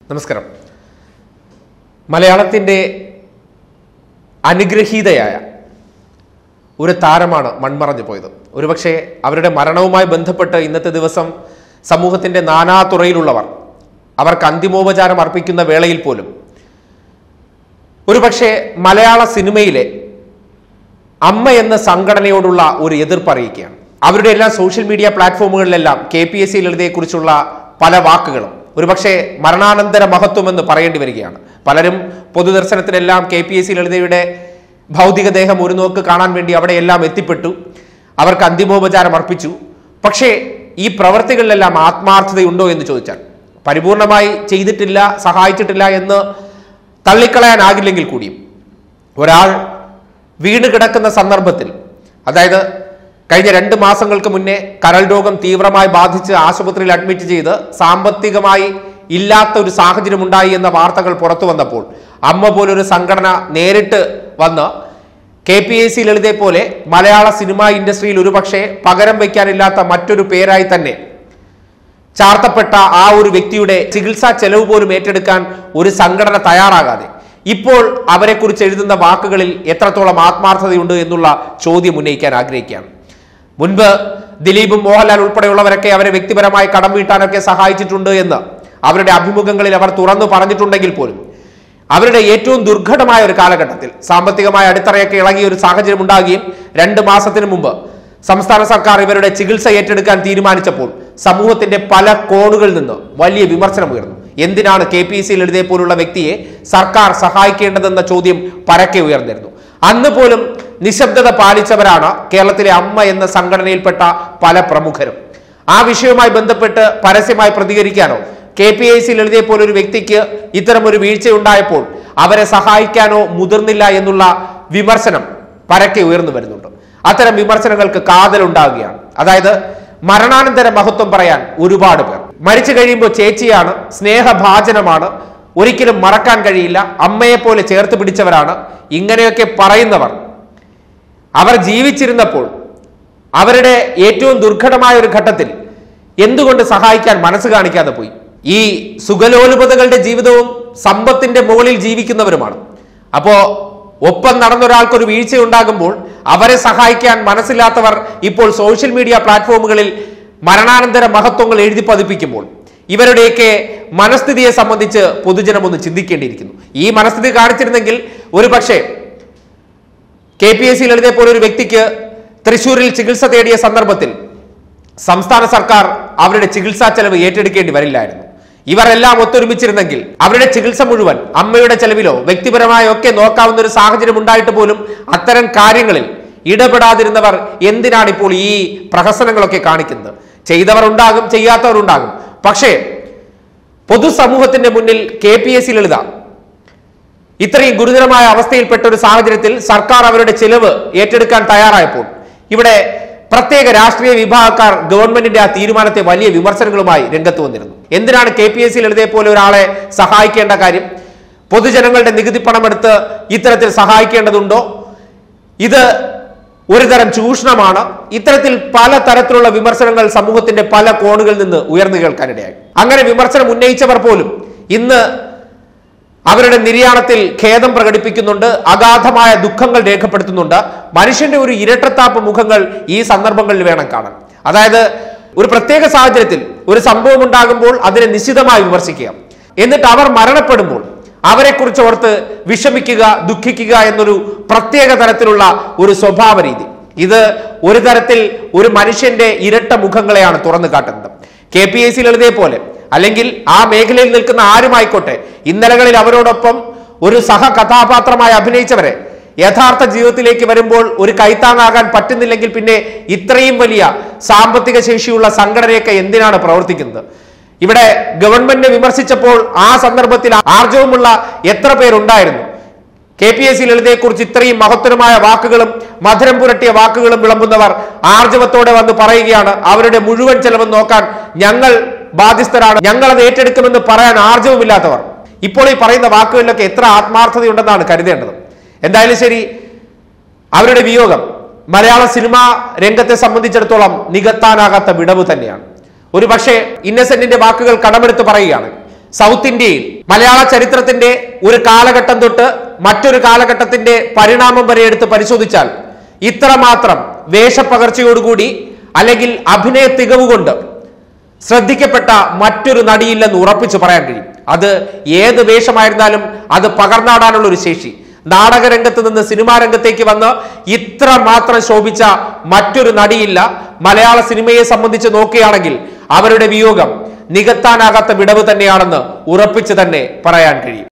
നമസ്കാരം മലയാളത്തിൻ്റെ അനുഗ്രഹീതയായ ഒരു താരമാണ് മൺമറഞ്ഞു പോയത് ഒരുപക്ഷെ അവരുടെ മരണവുമായി ബന്ധപ്പെട്ട് ഇന്നത്തെ ദിവസം സമൂഹത്തിൻ്റെ നാനാ തുറയിലുള്ളവർ അവർക്ക് അന്തിമോപചാരം അർപ്പിക്കുന്ന വേളയിൽ പോലും ഒരുപക്ഷെ മലയാള സിനിമയിലെ അമ്മ എന്ന സംഘടനയോടുള്ള ഒരു എതിർപ്പ് അറിയിക്കുകയാണ് അവരുടെ എല്ലാ സോഷ്യൽ മീഡിയ പ്ലാറ്റ്ഫോമുകളിലെല്ലാം കെ പി എസ് സി ലളിതയെക്കുറിച്ചുള്ള പല വാക്കുകളും ഒരുപക്ഷെ മരണാനന്തര മഹത്വം എന്ന് പറയേണ്ടി വരികയാണ് പലരും പൊതുദർശനത്തിലെല്ലാം കെ പി എസ് സി ലളിതയുടെ ഭൗതികദേഹം ഒരു നോക്ക് കാണാൻ വേണ്ടി അവിടെയെല്ലാം എത്തിപ്പെട്ടു അവർക്ക് അന്തിമോപചാരം അർപ്പിച്ചു പക്ഷേ ഈ പ്രവർത്തികളിലെല്ലാം ആത്മാർത്ഥതയുണ്ടോ എന്ന് ചോദിച്ചാൽ പരിപൂർണമായി ചെയ്തിട്ടില്ല സഹായിച്ചിട്ടില്ല എന്ന് തള്ളിക്കളയാനാകില്ലെങ്കിൽ കൂടിയും ഒരാൾ വീണ് കിടക്കുന്ന സന്ദർഭത്തിൽ അതായത് കഴിഞ്ഞ രണ്ട് മാസങ്ങൾക്ക് മുന്നേ കരൾ രോഗം തീവ്രമായി ബാധിച്ച് ആശുപത്രിയിൽ അഡ്മിറ്റ് ചെയ്ത് സാമ്പത്തികമായി ഇല്ലാത്ത ഒരു സാഹചര്യം ഉണ്ടായി എന്ന വാർത്തകൾ പുറത്തു വന്നപ്പോൾ അമ്മ പോലൊരു സംഘടന നേരിട്ട് വന്ന് കെ പി എ സി ലളിതയെ പോലെ മലയാള സിനിമാ ഇൻഡസ്ട്രിയിൽ ഒരുപക്ഷെ പകരം വയ്ക്കാനില്ലാത്ത മറ്റൊരു പേരായി തന്നെ ചാർത്തപ്പെട്ട ആ ഒരു വ്യക്തിയുടെ ചികിത്സാ ചെലവ് പോലും ഏറ്റെടുക്കാൻ ഒരു സംഘടന തയ്യാറാകാതെ ഇപ്പോൾ അവരെക്കുറിച്ച് എഴുതുന്ന വാക്കുകളിൽ എത്രത്തോളം ആത്മാർത്ഥതയുണ്ട് എന്നുള്ള ചോദ്യം ഉന്നയിക്കാൻ ആഗ്രഹിക്കുകയാണ് മുൻപ് ദിലീപും മോഹൻലാൽ ഉൾപ്പെടെയുള്ളവരൊക്കെ അവരെ വ്യക്തിപരമായി കടം വീട്ടാനൊക്കെ സഹായിച്ചിട്ടുണ്ട് എന്ന് അവരുടെ അഭിമുഖങ്ങളിൽ അവർ തുറന്നു പറഞ്ഞിട്ടുണ്ടെങ്കിൽ പോലും അവരുടെ ഏറ്റവും ദുർഘടമായ ഒരു കാലഘട്ടത്തിൽ സാമ്പത്തികമായ അടിത്തറയൊക്കെ ഇളകിയ ഒരു സാഹചര്യം ഉണ്ടാകുകയും രണ്ട് മാസത്തിന് മുമ്പ് സംസ്ഥാന സർക്കാർ ഇവരുടെ ചികിത്സ ഏറ്റെടുക്കാൻ തീരുമാനിച്ചപ്പോൾ സമൂഹത്തിന്റെ പല കോണുകളിൽ നിന്ന് വലിയ വിമർശനം ഉയർന്നു എന്തിനാണ് കെ പി സി ലളിതയെ പോലുള്ള വ്യക്തിയെ സർക്കാർ സഹായിക്കേണ്ടതെന്ന ചോദ്യം പരക്കെ ഉയർന്നിരുന്നു അന്ന് പോലും നിശബ്ദത പാലിച്ചവരാണ് കേരളത്തിലെ അമ്മ എന്ന സംഘടനയിൽപ്പെട്ട പല പ്രമുഖരും ആ വിഷയവുമായി ബന്ധപ്പെട്ട് പരസ്യമായി പ്രതികരിക്കാനോ കെ പി ഐ സി ലളിതയെ പോലൊരു വ്യക്തിക്ക് ഇത്തരം ഒരു വീഴ്ചയുണ്ടായപ്പോൾ അവരെ സഹായിക്കാനോ മുതിർന്നില്ല എന്നുള്ള വിമർശനം പരക്കെ ഉയർന്നു വരുന്നുണ്ട് അത്തരം വിമർശനങ്ങൾക്ക് കാതലുണ്ടാവുകയാണ് അതായത് മരണാനന്തര മഹത്വം പറയാൻ ഒരുപാട് പേർ മരിച്ചു കഴിയുമ്പോൾ ചേച്ചിയാണ് സ്നേഹഭാജനമാണ് ഒരിക്കലും മറക്കാൻ കഴിയില്ല അമ്മയെ പോലെ ചേർത്ത് പിടിച്ചവരാണ് ഇങ്ങനെയൊക്കെ പറയുന്നവർ അവർ ജീവിച്ചിരുന്നപ്പോൾ അവരുടെ ഏറ്റവും ദുർഘടമായ ഒരു ഘട്ടത്തിൽ എന്തുകൊണ്ട് സഹായിക്കാൻ മനസ്സ് കാണിക്കാതെ പോയി ഈ സുഖലോലുപതകളുടെ ജീവിതവും സമ്പത്തിന്റെ മുകളിൽ ജീവിക്കുന്നവരുമാണ് അപ്പോ ഒപ്പം നടന്ന ഒരാൾക്ക് ഒരു വീഴ്ച ഉണ്ടാകുമ്പോൾ അവരെ സഹായിക്കാൻ മനസ്സില്ലാത്തവർ ഇപ്പോൾ സോഷ്യൽ മീഡിയ പ്ലാറ്റ്ഫോമുകളിൽ മരണാനന്തര മഹത്വങ്ങൾ എഴുതി പതിപ്പിക്കുമ്പോൾ ഇവരുടെയൊക്കെ മനസ്ഥിതിയെ സംബന്ധിച്ച് പൊതുജനം ഒന്ന് ചിന്തിക്കേണ്ടിയിരിക്കുന്നു ഈ മനസ്ഥിതി കാണിച്ചിരുന്നെങ്കിൽ ഒരു പക്ഷേ കെ പി എസ് സി ലളിതയെ പോലെ ഒരു വ്യക്തിക്ക് തൃശൂരിൽ ചികിത്സ തേടിയ സന്ദർഭത്തിൽ സംസ്ഥാന സർക്കാർ അവരുടെ ചികിത്സാ ചെലവ് ഏറ്റെടുക്കേണ്ടി വരില്ലായിരുന്നു ഇവരെല്ലാം ഒത്തൊരുമിച്ചിരുന്നെങ്കിൽ അവരുടെ ചികിത്സ മുഴുവൻ അമ്മയുടെ ചെലവിലോ വ്യക്തിപരമായോ ഒക്കെ നോക്കാവുന്ന ഒരു സാഹചര്യം ഉണ്ടായിട്ട് പോലും അത്തരം കാര്യങ്ങളിൽ ഇടപെടാതിരുന്നവർ എന്തിനാണ് ഇപ്പോൾ ഈ പ്രഹസനങ്ങളൊക്കെ കാണിക്കുന്നത് ചെയ്തവർ ഉണ്ടാകും ചെയ്യാത്തവർ ഉണ്ടാകും പക്ഷേ പൊതുസമൂഹത്തിന്റെ മുന്നിൽ K P S C Lalitha ഇത്രയും ഗുരുതരമായ അവസ്ഥയിൽപ്പെട്ട ഒരു സാഹചര്യത്തിൽ സർക്കാർ അവരുടെ ചിലവ് ഏറ്റെടുക്കാൻ തയ്യാറായപ്പോൾ ഇവിടെ പ്രത്യേക രാഷ്ട്രീയ വിഭാഗക്കാർ ഗവൺമെന്റിന്റെ ആ തീരുമാനത്തെ വലിയ വിമർശനങ്ങളുമായി രംഗത്ത് വന്നിരുന്നു എന്തിനാണ് കെ പി എസ് സി ലളിതയെ പോലെ ഒരാളെ സഹായിക്കേണ്ട കാര്യം പൊതുജനങ്ങളുടെ നികുതി പണമെടുത്ത് ഇത്തരത്തിൽ സഹായിക്കേണ്ടതുണ്ടോ ഇത് ഒരു തരം ചൂഷണമാണ് ഇത്തരത്തിൽ പല തരത്തിലുള്ള വിമർശനങ്ങൾ സമൂഹത്തിന്റെ പല കോണുകളിൽ നിന്ന് ഉയർന്നു കേൾക്കാനിടയായി അങ്ങനെ വിമർശനം ഉന്നയിച്ചവർ പോലും ഇന്ന് അവരുടെ നിര്യാണത്തിൽ ഖേദം പ്രകടിപ്പിക്കുന്നുണ്ട് അഗാധമായ ദുഃഖങ്ങൾ രേഖപ്പെടുത്തുന്നുണ്ട് മനുഷ്യന്റെ ഒരു ഇരട്ടത്താപ്പ് മുഖങ്ങൾ ഈ സന്ദർഭങ്ങളിൽ വേണം കാണാൻ അതായത് ഒരു പ്രത്യേക സാഹചര്യത്തിൽ ഒരു സംഭവം ഉണ്ടാകുമ്പോൾ അതിനെ നിശിതമായി വിമർശിക്കുക എന്നിട്ട് അവർ മരണപ്പെടുമ്പോൾ അവരെക്കുറിച്ച് ഓർത്ത് വിഷമിക്കുക ദുഃഖിക്കുക എന്നൊരു പ്രത്യേക തരത്തിലുള്ള ഒരു സ്വഭാവ രീതി ഇത് ഒരു തരത്തിൽ ഒരു മനുഷ്യന്റെ ഇരട്ട മുഖങ്ങളെയാണ് തുറന്നു കാട്ടുന്നത് കെ പി എസ് സി ലളിതയെ പോലെ അല്ലെങ്കിൽ ആ മേഖലയിൽ നിൽക്കുന്ന ആരുമായിക്കോട്ടെ ഇന്നലകളിൽ അവരോടൊപ്പം ഒരു സഹ കഥാപാത്രമായി അഭിനയിച്ചവരെ യഥാർത്ഥ ജീവിതത്തിലേക്ക് വരുമ്പോൾ ഒരു കൈത്താങ്ങാകാൻ പറ്റുന്നില്ലെങ്കിൽ പിന്നെ ഇത്രയും വലിയ സാമ്പത്തിക ശേഷിയുള്ള സംഘടനയൊക്കെ എന്തിനാണ് പ്രവർത്തിക്കുന്നത് ഇവിടെ ഗവൺമെന്റിനെ വിമർശിച്ചപ്പോൾ ആ സന്ദർഭത്തിൽ ആർജവുമുള്ള എത്ര പേരുണ്ടായിരുന്നു കെ പി എസ് സി ലളിതയെക്കുറിച്ച് ഇത്രയും മഹത്തരമായ വാക്കുകളും മധുരം പുരട്ടിയ വാക്കുകളും വിളമ്പുന്നവർ ആർജവത്തോടെ വന്ന് പറയുകയാണ് അവരുടെ മുഴുവൻ ചെലവും നോക്കാൻ ഞങ്ങൾ ബാധ്യസ്ഥരാണ് ഞങ്ങൾ അത് ഏറ്റെടുക്കുമെന്ന് പറയാൻ ആർജവുമില്ലാത്തവർ ഇപ്പോൾ ഈ പറയുന്ന വാക്കുകളിലൊക്കെ എത്ര ആത്മാർത്ഥതയുണ്ടെന്നാണ് കരുതേണ്ടത് എന്തായാലും ശരി അവരുടെ വിയോഗം മലയാള സിനിമാ രംഗത്തെ സംബന്ധിച്ചിടത്തോളം നികത്താനാകാത്ത വിടവ് തന്നെയാണ് ഒരു പക്ഷേ ഇന്നസെന്റിന്റെ വാക്കുകൾ കടമെടുത്ത് പറയുകയാണ് സൗത്ത് ഇന്ത്യയിൽ മലയാള ചരിത്രത്തിന്റെ ഒരു കാലഘട്ടം തൊട്ട് മറ്റൊരു കാലഘട്ടത്തിന്റെ പരിണാമം വരെ എടുത്ത് പരിശോധിച്ചാൽ ഇത്രമാത്രം വേഷപ്പകർച്ചയോടുകൂടി അല്ലെങ്കിൽ അഭിനയ തികവ് കൊണ്ട് ശ്രദ്ധിക്കപ്പെട്ട മറ്റൊരു നടിയില്ലെന്ന് ഉറപ്പിച്ചു പറയാൻ കഴിയും അത് ഏത് വേഷമായിരുന്നാലും അത് പകർന്നാടാനുള്ള ഒരു ശേഷി നാടകരംഗത്ത് നിന്ന് സിനിമാ രംഗത്തേക്ക് വന്ന് ഇത്ര മാത്രം ശോഭിച്ച മറ്റൊരു നടിയില്ല മലയാള സിനിമയെ സംബന്ധിച്ച് നോക്കുകയാണെങ്കിൽ അവരുടെ വിയോഗം നികത്താനാകാത്ത വിടവ് തന്നെയാണെന്ന് ഉറപ്പിച്ചു തന്നെ പറയാൻ കഴിയും